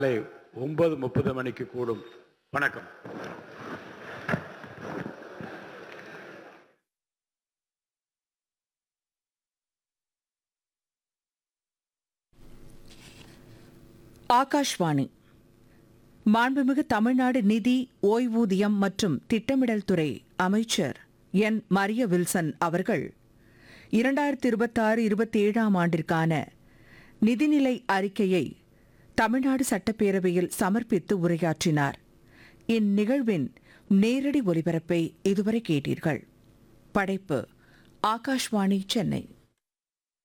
காலை ஒன்பது முப்பது மணிக்கு கூடும் வணக்கம் ஆகாஷ்வாணி மாண்புமிகு தமிழ்நாடு நிதி ஓய்வூதியம் மற்றும் திட்டமிடல் துறை அமைச்சர் என் மரிய வில்சன் அவர்கள் இரண்டாயிரத்தி இருபத்தாறு இருபத்தி ஏழாம் ஆண்டிற்கான நிதிநிலை அறிக்கையை தமிழ்நாடு சட்டப்பேரவையில் சமர்ப்பித்து உரையாற்றினார் இந்நிகழ்வின் நேரடி ஒலிபரப்பை இதுவரை கேட்டீர்கள் படைப்பு ஆகாஷ்வாணி சென்னை